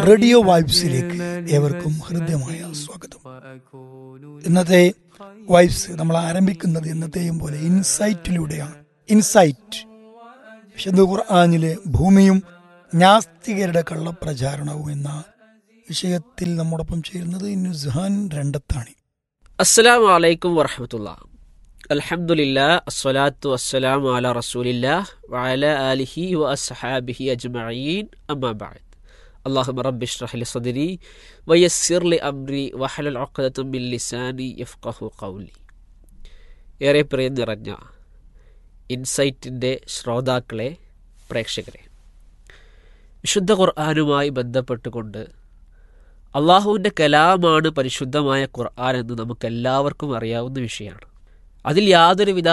radio വൈബ്സിലേക്ക് ഏവർക്കും ഹൃദ്യമായ സ്വാഗതം ഇന്നത്തെ വൈബ്സ് നമ്മൾ ആരംഭിക്കുന്നത് എന്നത്തെയും പോലെ ഇൻസൈറ്റിലൂടെയാണ് ഇൻസൈറ്റ് വിശുദ്ധ ഖുർആാനിലെ ഭൂമിയും നാസ്തികരുടെ കള്ളപ്രചാരണവും എന്ന വിഷയത്തിൽ നമ്മോടൊപ്പം ചേരുന്നത് നുസ്ഹാൻ രണ്ടത്താണ് അസ്സലാമു അലൈക്കും വറഹമത്തുള്ള അൽഹംദുലില്ലാ അസ്സലാത്തു വസ്സലാമു അല റസൂലില്ലാ വഅല ആലിഹി വ അസ്ഹാബിഹി അജ്മഈൻ അമ്മാ ബഅദ് അല്ലാഹുമ്മ റബ്ബി ഇശ്റഹ് ലി സദ്രി വയസ്സിർ ലി അംരി വഹലൽ ഉഖ്ദത മിൻ ലിസാനി യഫ്ഖഹു ഖൗലി ഏറെ പ്രിയം നിറഞ്ഞ ഇൻസൈറ്റിൻ്റെ ശ്രോതാക്കളെ പ്രേക്ഷകരെ വിശുദ്ധ ഖുർആാനുമായി ബന്ധപ്പെട്ടുകൊണ്ട് അള്ളാഹുവിൻ്റെ കലാമാണ് പരിശുദ്ധമായ ഖുർആൻ എന്ന് നമുക്ക് എല്ലാവർക്കും അറിയാവുന്ന വിഷയമാണ് അതിൽ യാതൊരുവിധ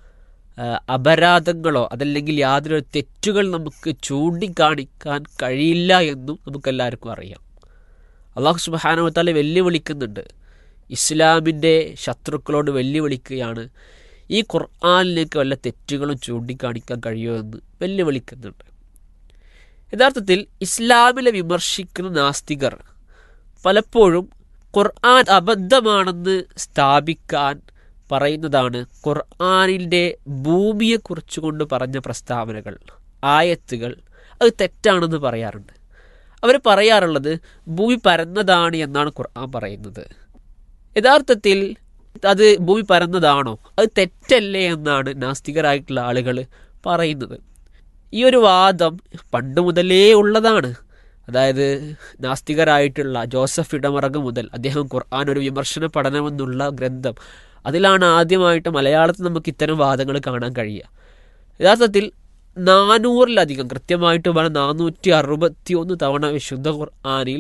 ആ, അപരാധങ്ങളോ അതല്ലെങ്കിൽ യാതൊരു തെറ്റുകൾ നമുക്ക് ചൂണ്ടിക്കാണിക്കാൻ കഴിയില്ല എന്നും നമുക്കെല്ലാവർക്കും അറിയാം അള്ളാഹു സുബാനുവത്താലെ വെല്ലുവിളിക്കുന്നുണ്ട് ഇസ്ലാമിൻ്റെ ശത്രുക്കളോട് വെല്ലുവിളിക്കുകയാണ് ഈ ഖുർആാനിലേക്ക് വല്ല തെറ്റുകളും ചൂണ്ടിക്കാണിക്കാൻ കഴിയുമോ എന്ന് വെല്ലുവിളിക്കുന്നുണ്ട് യഥാർത്ഥത്തിൽ ഇസ്ലാമിലെ വിമർശിക്കുന്ന നാസ്തികർ പലപ്പോഴും ഖുർആൻ അബദ്ധമാണെന്ന് സ്ഥാപിക്കാൻ പറയുന്നതാണ് ഖുർആാനിൻ്റെ ഭൂമിയെക്കുറിച്ച് കൊണ്ട് പറഞ്ഞ പ്രസ്താവനകൾ ആയത്തുകൾ അത് തെറ്റാണെന്ന് പറയാറുണ്ട് അവർ പറയാറുള്ളത് ഭൂമി പരന്നതാണ് എന്നാണ് ഖുർആൻ പറയുന്നത് യഥാർത്ഥത്തിൽ അത് ഭൂമി പരന്നതാണോ അത് തെറ്റല്ലേ എന്നാണ് നാസ്തികരായിട്ടുള്ള ആളുകൾ പറയുന്നത് ഈ ഒരു വാദം പണ്ട് മുതലേ ഉള്ളതാണ് അതായത് നാസ്തികരായിട്ടുള്ള ജോസഫ് ഇടമറക് മുതൽ അദ്ദേഹം ഖുർആൻ ഒരു വിമർശന പഠനമെന്നുള്ള ഗ്രന്ഥം അതിലാണ് ആദ്യമായിട്ട് മലയാളത്തിൽ നമുക്ക് ഇത്തരം വാദങ്ങൾ കാണാൻ കഴിയുക യഥാർത്ഥത്തിൽ നാനൂറിലധികം കൃത്യമായിട്ട് പറഞ്ഞ നാനൂറ്റി അറുപത്തി ഒന്ന് തവണ വിശുദ്ധ ഖുർആാനിൽ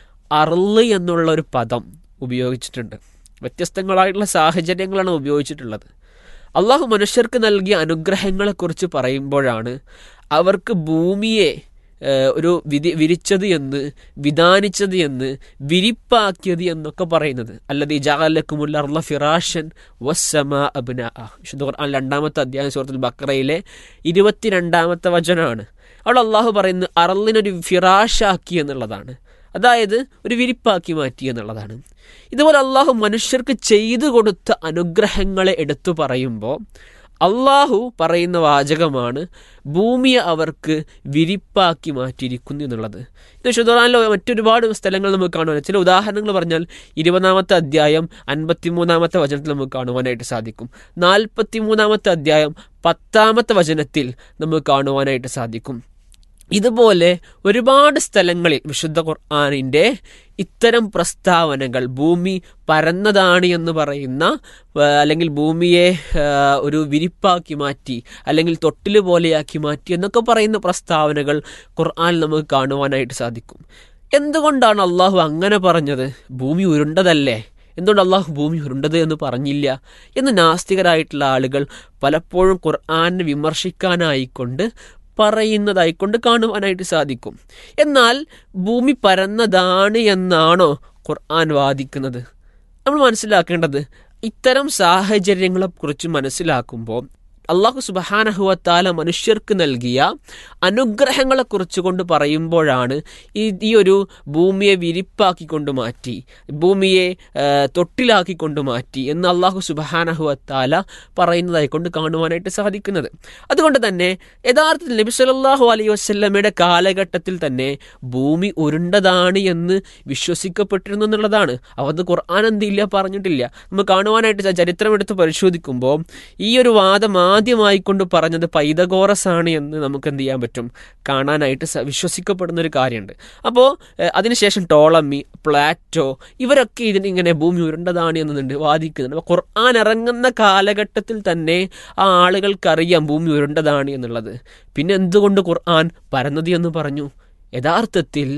അർള് എന്നുള്ള ഒരു പദം ഉപയോഗിച്ചിട്ടുണ്ട് വ്യത്യസ്തങ്ങളായിട്ടുള്ള സാഹചര്യങ്ങളാണ് ഉപയോഗിച്ചിട്ടുള്ളത് അള്ളാഹു മനുഷ്യർക്ക് നൽകിയ അനുഗ്രഹങ്ങളെക്കുറിച്ച് പറയുമ്പോഴാണ് അവർക്ക് ഭൂമിയെ ഏഹ്, ഒരു വിധി വിരിച്ചത് എന്ന് വിധാനിച്ചത് എന്ന് വിരിപ്പാക്കിയത് എന്നൊക്കെ പറയുന്നത് അല്ലത് ജാലക്കുമുല്ല അർള ഫിറാഷൻ വസ്സമ അബ്ന വിശുദ്ധ ഖുർആൻ രണ്ടാമത്തെ അധ്യായ സുഹൃത്തുൽ ബക്രയിലെ ഇരുപത്തിരണ്ടാമത്തെ വചനമാണ് അവിടെ അള്ളാഹു പറയുന്നത് അറളിനൊരു ഫിറാഷാക്കി എന്നുള്ളതാണ് അതായത് ഒരു വിരിപ്പാക്കി മാറ്റി എന്നുള്ളതാണ് ഇതുപോലെ അള്ളാഹു മനുഷ്യർക്ക് ചെയ്തു കൊടുത്ത അനുഗ്രഹങ്ങളെ എടുത്തു പറയുമ്പോൾ അള്ളാഹു പറയുന്ന വാചകമാണ് ഭൂമിയെ അവർക്ക് വിരിപ്പാക്കി മാറ്റിയിരിക്കുന്നു എന്നുള്ളത് ഇത് ശുദ്ധറാനിലെ മറ്റൊരുപാട് സ്ഥലങ്ങൾ നമുക്ക് കാണുവാൻ ചില ഉദാഹരണങ്ങൾ പറഞ്ഞാൽ ഇരുപതാമത്തെ അധ്യായം അൻപത്തിമൂന്നാമത്തെ വചനത്തിൽ നമുക്ക് കാണുവാനായിട്ട് സാധിക്കും നാൽപ്പത്തിമൂന്നാമത്തെ അധ്യായം പത്താമത്തെ വചനത്തിൽ നമുക്ക് കാണുവാനായിട്ട് സാധിക്കും ഇതുപോലെ ഒരുപാട് സ്ഥലങ്ങളിൽ വിശുദ്ധ ഖുർആാനിൻ്റെ ഇത്തരം പ്രസ്താവനകൾ ഭൂമി പരന്നതാണ് എന്ന് പറയുന്ന ആ, അല്ലെങ്കിൽ ഭൂമിയെ ആ, ഒരു വിരിപ്പാക്കി മാറ്റി അല്ലെങ്കിൽ തൊട്ടില് പോലെയാക്കി മാറ്റി എന്നൊക്കെ പറയുന്ന പ്രസ്താവനകൾ ഖുർആാനിൽ നമുക്ക് കാണുവാനായിട്ട് സാധിക്കും എന്തുകൊണ്ടാണ് അള്ളാഹു അങ്ങനെ പറഞ്ഞത് ഭൂമി ഉരുണ്ടതല്ലേ എന്തുകൊണ്ട് അള്ളാഹു ഭൂമി ഉരുണ്ടത് എന്ന് പറഞ്ഞില്ല എന്ന് നാസ്തികരായിട്ടുള്ള ആളുകൾ പലപ്പോഴും ഖുർആാനെ വിമർശിക്കാനായിക്കൊണ്ട് പറയുന്നതായിക്കൊണ്ട് കാണുവാനായിട്ട് സാധിക്കും എന്നാൽ ഭൂമി പരന്നതാണ് എന്നാണോ ഖുർആൻ വാദിക്കുന്നത് നമ്മൾ മനസ്സിലാക്കേണ്ടത് ഇത്തരം സാഹചര്യങ്ങളെക്കുറിച്ച് മനസ്സിലാക്കുമ്പോൾ അള്ളാഹു സുബഹാനഹുവത്താല മനുഷ്യർക്ക് നൽകിയ അനുഗ്രഹങ്ങളെക്കുറിച്ച് കൊണ്ട് പറയുമ്പോഴാണ് ഈ ഈ ഒരു ഭൂമിയെ വിരിപ്പാക്കിക്കൊണ്ട് മാറ്റി ഭൂമിയെ ആ, തൊട്ടിലാക്കിക്കൊണ്ട് മാറ്റി എന്ന് അള്ളാഹു സുബഹാനഹുവത്താല പറയുന്നതായി കൊണ്ട് കാണുവാനായിട്ട് സാധിക്കുന്നത് അതുകൊണ്ട് തന്നെ യഥാർത്ഥത്തിൽ നബി സല്ലല്ലാഹു അലൈഹി വസല്ലമയുടെ കാലഘട്ടത്തിൽ തന്നെ ഭൂമി ഉരുണ്ടതാണ് എന്ന് വിശ്വസിക്കപ്പെട്ടിരുന്നു എന്നുള്ളതാണ് അവത് ഖുർആൻ എന്തില്ല പറഞ്ഞിട്ടില്ല നമുക്ക് കാണുവാനായിട്ട് ച- ചരിത്രം എടുത്ത് പരിശോധിക്കുമ്പോൾ ഈ ഒരു വാദം ആദ്യമായി കൊണ്ട് പറഞ്ഞത് പൈതഗോറസ് ആണ് എന്ന് നമുക്ക് എന്ത് ചെയ്യാൻ പറ്റും കാണാനായിട്ട് സ- വിശ്വസിക്കപ്പെടുന്ന ഒരു കാര്യമുണ്ട് അപ്പോൾ അതിനുശേഷം ടോളമി പ്ലാറ്റോ ഇവരൊക്കെ ഇതിന് ഇങ്ങനെ ഭൂമി ഉരുണ്ടതാണ് എന്നുണ്ട് വാദിക്കുന്നുണ്ട് അപ്പോൾ ഖുർആൻ ഇറങ്ങുന്ന കാലഘട്ടത്തിൽ തന്നെ ആ ആളുകൾക്കറിയാം ഭൂമി ഉരുണ്ടതാണ് എന്നുള്ളത് പിന്നെ എന്തുകൊണ്ട് ഖുർആൻ പരന്നതി എന്ന് പറഞ്ഞു യഥാർത്ഥത്തിൽ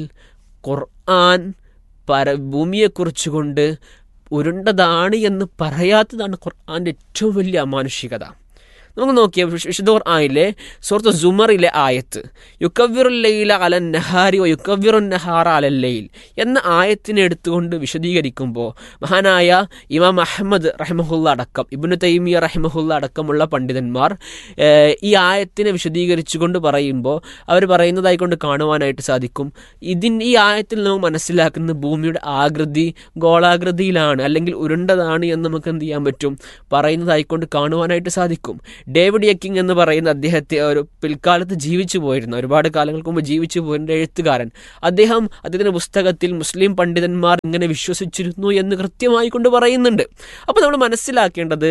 ഖുർആൻ പര ഭൂമിയെക്കുറിച്ച് കൊണ്ട് ഉരുണ്ടതാണ് എന്ന് പറയാത്തതാണ് ഖുർആൻ്റെ ഏറ്റവും വലിയ അമാനുഷികത നമുക്ക് നോക്കിയാൽ വിശുദ്ധ ഖുർആനിലെ സുഹൃത്ത് സുമറിലെ ആയത്ത് യുക്കവിറുല്ലയില അലൻ നഹാരി യുക്കവിറുൻ നഹാറ അലല്ലയിൽ എന്ന ആയത്തിനെ എടുത്തുകൊണ്ട് വിശദീകരിക്കുമ്പോൾ മഹാനായ ഇമാം അഹമ്മദ് റഹ്മഹുല്ല അടക്കം ഇബ്നു തൈമിയ റഹ്മഹുല്ല അടക്കമുള്ള പണ്ഡിതന്മാർ ഏഹ്, ഈ ആയത്തിനെ വിശദീകരിച്ചുകൊണ്ട് പറയുമ്പോൾ അവർ പറയുന്നതായിക്കൊണ്ട് കാണുവാനായിട്ട് സാധിക്കും ഇതിൻ ഈ ആയത്തിൽ നമുക്ക് മനസ്സിലാക്കുന്ന ഭൂമിയുടെ ആകൃതി ഗോളാകൃതിയിലാണ് അല്ലെങ്കിൽ ഉരുണ്ടതാണ് എന്ന് നമുക്ക് എന്ത് ചെയ്യാൻ പറ്റും പറയുന്നതായിക്കൊണ്ട് കാണുവാനായിട്ട് സാധിക്കും ഡേവിഡ് യക്കിങ് എന്ന് പറയുന്ന അദ്ദേഹത്തെ ഒരു പിൽക്കാലത്ത് ജീവിച്ചു പോയിരുന്ന ഒരുപാട് കാലങ്ങൾക്ക് മുമ്പ് ജീവിച്ചു പോയിരുന്ന എഴുത്തുകാരൻ അദ്ദേഹം അദ്ദേഹത്തിന്റെ പുസ്തകത്തിൽ മുസ്ലിം പണ്ഡിതന്മാർ ഇങ്ങനെ വിശ്വസിച്ചിരുന്നു എന്ന് കൃത്യമായി കൊണ്ട് പറയുന്നുണ്ട് അപ്പോൾ നമ്മൾ മനസ്സിലാക്കേണ്ടത്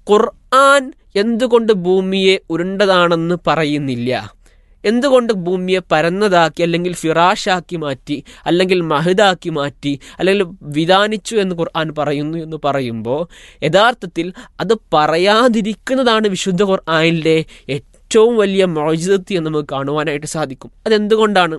ഖുർആൻ എന്തുകൊണ്ട് ഭൂമിയെ ഉരുണ്ടതാണെന്ന് പറയുന്നില്ല എന്തുകൊണ്ട് ഭൂമിയെ പരന്നതാക്കി അല്ലെങ്കിൽ ഫിറാഷാക്കി മാറ്റി അല്ലെങ്കിൽ മഹദാക്കി മാറ്റി അല്ലെങ്കിൽ വിധാനിച്ചു എന്ന് ഖുർആൻ പറയുന്നു എന്ന് പറയുമ്പോൾ യഥാർത്ഥത്തിൽ അത് പറയാതിരിക്കുന്നതാണ് വിശുദ്ധ ഖുർആനിലെ ഏറ്റവും വലിയ മോചിതത്തി എന്ന് നമുക്ക് കാണുവാനായിട്ട് സാധിക്കും അതെന്തുകൊണ്ടാണ്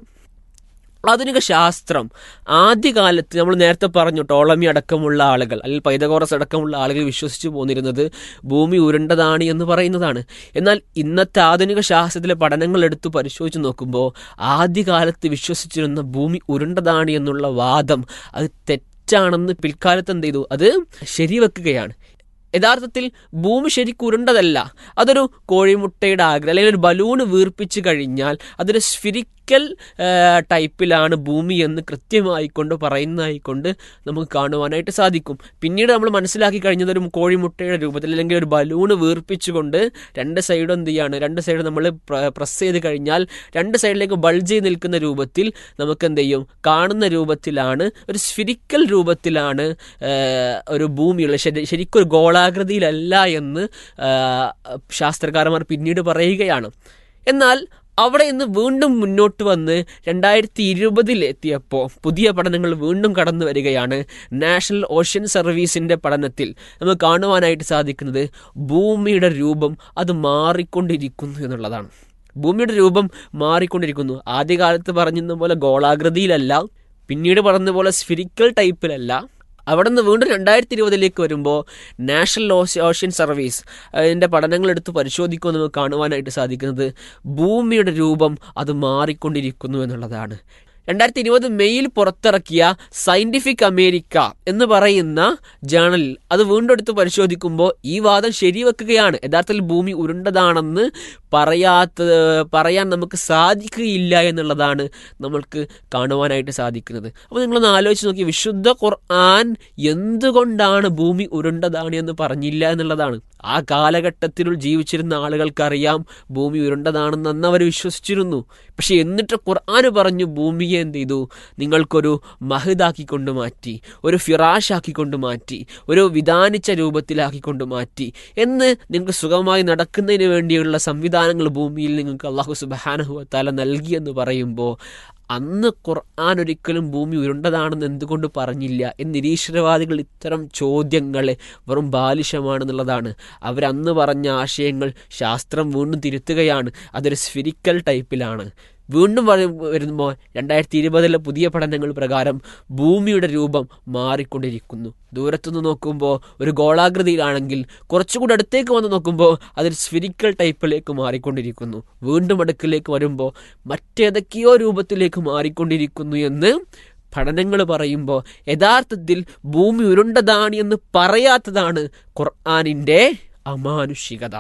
ആധുനിക ശാസ്ത്രം ആദ്യകാലത്ത് നമ്മൾ നേരത്തെ പറഞ്ഞു ടോളമി അടക്കമുള്ള ആളുകൾ അല്ലെങ്കിൽ പൈതകോറസ് അടക്കമുള്ള ആളുകൾ വിശ്വസിച്ചു പോന്നിരുന്നത് ഭൂമി ഉരുണ്ടതാണ് എന്ന് പറയുന്നതാണ് എന്നാൽ ഇന്നത്തെ ആധുനിക ശാസ്ത്രത്തിലെ പഠനങ്ങൾ എടുത്തു പരിശോധിച്ച് നോക്കുമ്പോൾ ആദ്യകാലത്ത് വിശ്വസിച്ചിരുന്ന ഭൂമി ഉരുണ്ടതാണ് എന്നുള്ള വാദം അത് തെറ്റാണെന്ന് പിൽക്കാലത്ത് എന്ത് ചെയ്തു അത് ശരിവെക്കുകയാണ് യഥാർത്ഥത്തിൽ ഭൂമി ശരിക്കും ഉരുണ്ടതല്ല അതൊരു കോഴിമുട്ടയുടെ ആഗ്രഹം അല്ലെങ്കിൽ ഒരു ബലൂണ് വീർപ്പിച്ച് കഴിഞ്ഞാൽ അതൊരു സ്ഫിരിക്കൽ ടൈപ്പിലാണ് ഭൂമി എന്ന് കൃത്യമായിക്കൊണ്ട് പറയുന്നതായിക്കൊണ്ട് നമുക്ക് കാണുവാനായിട്ട് സാധിക്കും പിന്നീട് നമ്മൾ മനസ്സിലാക്കി കഴിഞ്ഞത് ഒരു കോഴിമുട്ടയുടെ രൂപത്തിൽ അല്ലെങ്കിൽ ഒരു ബലൂണ് വീർപ്പിച്ചുകൊണ്ട് രണ്ട് സൈഡും എന്ത് ചെയ്യാണ് രണ്ട് സൈഡ് നമ്മൾ പ്രസ് ചെയ്ത് കഴിഞ്ഞാൽ രണ്ട് സൈഡിലേക്ക് ബൾജ് ചെയ്ത് നിൽക്കുന്ന രൂപത്തിൽ നമുക്ക് എന്ത് ചെയ്യും കാണുന്ന രൂപത്തിലാണ് ഒരു സ്ഫിരിക്കൽ രൂപത്തിലാണ് ഏഹ്, ഒരു ഭൂമിയുള്ള ശരി ശരിക്കും ഒരു ഗോളാകൃതിയിലല്ല എന്ന് ഏഹ്, ശാസ്ത്രകാരന്മാർ പിന്നീട് പറയുകയാണ് എന്നാൽ അവിടെ നിന്ന് വീണ്ടും മുന്നോട്ട് വന്ന് രണ്ടായിരത്തി ഇരുപതിൽ എത്തിയപ്പോൾ പുതിയ പഠനങ്ങൾ വീണ്ടും കടന്നു വരികയാണ് നാഷണൽ ഓഷ്യൻ സർവീസിന്റെ പഠനത്തിൽ നമുക്ക് കാണുവാനായിട്ട് സാധിക്കുന്നത് ഭൂമിയുടെ രൂപം അത് മാറിക്കൊണ്ടിരിക്കുന്നു എന്നുള്ളതാണ് ഭൂമിയുടെ രൂപം മാറിക്കൊണ്ടിരിക്കുന്നു ആദ്യകാലത്ത് പറഞ്ഞിരുന്ന പോലെ ഗോളാകൃതിയിലല്ല പിന്നീട് പറഞ്ഞ പോലെ സ്ഫിരിക്കൽ ടൈപ്പിലല്ല അവിടെ നിന്ന് വീണ്ടും രണ്ടായിരത്തി ഇരുപതിലേക്ക് വരുമ്പോൾ നാഷണൽ ഓഷ- ഓഷ്യൻ സർവീസ് അതിൻ്റെ പഠനങ്ങൾ എടുത്ത് പരിശോധിക്കുമ്പോൾ നമുക്ക് കാണുവാനായിട്ട് സാധിക്കുന്നത് ഭൂമിയുടെ രൂപം അത് മാറിക്കൊണ്ടിരിക്കുന്നു എന്നുള്ളതാണ് രണ്ടായിരത്തി ഇരുപത് മെയിൽ പുറത്തിറക്കിയ സയന്റിഫിക് അമേരിക്ക എന്ന് പറയുന്ന ജേണലിൽ അത് വീണ്ടും എടുത്ത് പരിശോധിക്കുമ്പോൾ ഈ വാദം ശരിവെക്കുകയാണ് യഥാർത്ഥത്തിൽ ഭൂമി ഉരുണ്ടതാണെന്ന് പറയാത്ത പറയാൻ നമുക്ക് സാധിക്കുകയില്ല എന്നുള്ളതാണ് നമ്മൾക്ക് കാണുവാനായിട്ട് സാധിക്കുന്നത് അപ്പോൾ നിങ്ങളൊന്ന് ആലോചിച്ച് നോക്കി വിശുദ്ധ ഖുർആൻ എന്തുകൊണ്ടാണ് ഭൂമി ഉരുണ്ടതാണ് എന്ന് പറഞ്ഞില്ല എന്നുള്ളതാണ് ആ കാലഘട്ടത്തിൽ ജീവിച്ചിരുന്ന ആളുകൾക്കറിയാം ഭൂമി ഉരുണ്ടതാണെന്ന് അന്ന് അവർ വിശ്വസിച്ചിരുന്നു പക്ഷെ എന്നിട്ട് ഖുർആൻ പറഞ്ഞു ഭൂമിയെ എന്ത് ചെയ്തു നിങ്ങൾക്കൊരു മഹദാക്കിക്കൊണ്ട് മാറ്റി ഒരു ഫിറാഷാക്കിക്കൊണ്ട് മാറ്റി ഒരു വിധാനിച്ച രൂപത്തിലാക്കിക്കൊണ്ട് മാറ്റി എന്ന് നിങ്ങൾക്ക് സുഖമായി നടക്കുന്നതിന് വേണ്ടിയുള്ള സംവിധാനങ്ങൾ ഭൂമിയിൽ നിങ്ങൾക്ക് അള്ളാഹു സുബാനഹുവത്താല നൽകിയെന്ന് പറയുമ്പോൾ അന്ന് ഖുർആൻ ഒരിക്കലും ഭൂമി ഉരുണ്ടതാണെന്ന് എന്തുകൊണ്ട് പറഞ്ഞില്ല എന്ന് നിരീശ്വരവാദികൾ ഇത്തരം ചോദ്യങ്ങളെ വെറും ബാലിശമാണെന്നുള്ളതാണ് അവരന്ന് പറഞ്ഞ ആശയങ്ങൾ ശാസ്ത്രം വീണ്ടും തിരുത്തുകയാണ് അതൊരു സ്ഫിരിക്കൽ ടൈപ്പിലാണ് വീണ്ടും വരു- വരുമ്പോൾ രണ്ടായിരത്തി ഇരുപതിലെ പുതിയ പഠനങ്ങൾ പ്രകാരം ഭൂമിയുടെ രൂപം മാറിക്കൊണ്ടിരിക്കുന്നു ദൂരത്തുനിന്ന് നോക്കുമ്പോൾ ഒരു ഗോളാകൃതിയിലാണെങ്കിൽ കുറച്ചുകൂടി അടുത്തേക്ക് വന്ന് നോക്കുമ്പോൾ അതൊരു സ്ഫിരിക്കൽ ടൈപ്പിലേക്ക് മാറിക്കൊണ്ടിരിക്കുന്നു വീണ്ടും അടുക്കിലേക്ക് വരുമ്പോൾ മറ്റേതൊക്കെയോ രൂപത്തിലേക്ക് മാറിക്കൊണ്ടിരിക്കുന്നു എന്ന് പഠനങ്ങൾ പറയുമ്പോൾ യഥാർത്ഥത്തിൽ ഭൂമി ഉരുണ്ടതാണ് എന്ന് പറയാത്തതാണ് ഖുർആാനിൻ്റെ അമാനുഷികത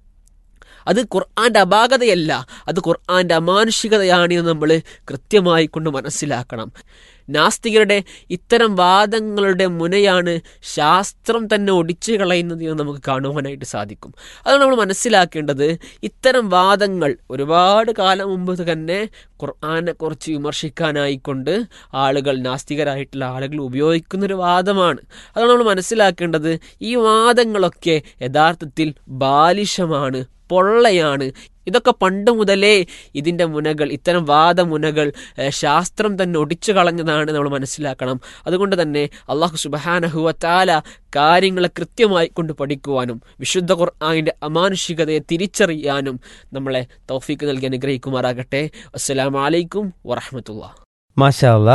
അത് ഖുർആന്റെ അപാകതയല്ല അത് ഖുർആന്റെ അമാനുഷികതയാണ് എന്ന് നമ്മൾ കൃത്യമായി കൊണ്ട് മനസ്സിലാക്കണം നാസ്തികരുടെ ഇത്തരം വാദങ്ങളുടെ മുനയാണ് ശാസ്ത്രം തന്നെ ഒടിച്ചു കളയുന്നത് എന്ന് നമുക്ക് കാണുവാനായിട്ട് സാധിക്കും അത് നമ്മൾ മനസ്സിലാക്കേണ്ടത് ഇത്തരം വാദങ്ങൾ ഒരുപാട് കാലം മുമ്പ് തന്നെ ഖുർആനെ കുറിച്ച് വിമർശിക്കാനായിക്കൊണ്ട് ആളുകൾ നാസ്തികരായിട്ടുള്ള ആളുകൾ ഉപയോഗിക്കുന്നൊരു വാദമാണ് അത് നമ്മൾ മനസ്സിലാക്കേണ്ടത് ഈ വാദങ്ങളൊക്കെ യഥാർത്ഥത്തിൽ ബാലിശമാണ് പൊള്ളയാണ് ഇതൊക്കെ പണ്ട് മുതലേ ഇതിൻ്റെ മുനകൾ ഇത്തരം വാദമുനകൾ ഏഹ്, ശാസ്ത്രം തന്നെ ഒടിച്ചു കളഞ്ഞതാണ് നമ്മൾ മനസ്സിലാക്കണം അതുകൊണ്ട് തന്നെ അള്ളാഹു സുബഹാനഹുവത്താല കാര്യങ്ങളെ കൃത്യമായി കൊണ്ട് പഠിക്കുവാനും വിശുദ്ധ ഖുർആാനിൻ്റെ അമാനുഷികതയെ തിരിച്ചറിയാനും നമ്മളെ തൗഫീക്ക് നൽകി അനുഗ്രഹിക്കുമാറാകട്ടെ അസ്സലാമലൈക്കും വറഹമത്തുള്ള മാഷാല്ല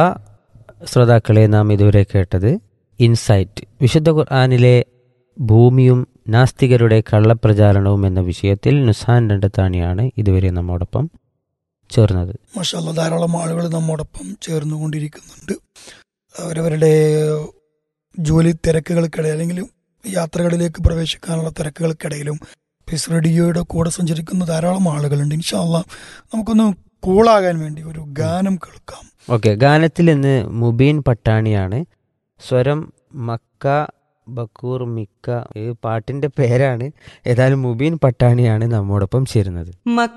ശ്രോതാക്കളെ നാം ഇതുവരെ കേട്ടത് ഇൻസൈറ്റ് വിശുദ്ധ ഖുർആാനിലെ ഭൂമിയും നാസ്തികരുടെ കള്ളപ്രചാരണവും എന്ന വിഷയത്തിൽ നുസാൻ രണ്ടത്താണിയാണ് ഇതുവരെ നമ്മോടൊപ്പം ചേർന്നത് മഷാല്ല ധാരാളം ആളുകൾ നമ്മോടൊപ്പം ചേർന്നുകൊണ്ടിരിക്കുന്നുണ്ട് അവരവരുടെ ജോലി തിരക്കുകൾക്കിടയിൽ അല്ലെങ്കിൽ യാത്രകളിലേക്ക് പ്രവേശിക്കാനുള്ള തിരക്കുകൾക്കിടയിലും പിസ് റേഡിയോയുടെ കൂടെ സഞ്ചരിക്കുന്ന ധാരാളം ആളുകളുണ്ട് ഇൻഷാല്ല നമുക്കൊന്ന് കൂളാകാൻ വേണ്ടി ഒരു ഗാനം കേൾക്കാം ഓക്കെ ഗാനത്തിൽ ഇന്ന് മുബീൻ പട്ടാണിയാണ് സ്വരം മക്ക ബക്കൂർ മിക്ക ഈ പാട്ടിന്റെ പേരാണ് ഏതായാലും മുബീൻ പട്ടാണിയാണ് നമ്മോടൊപ്പം ചേരുന്നത് മക്ക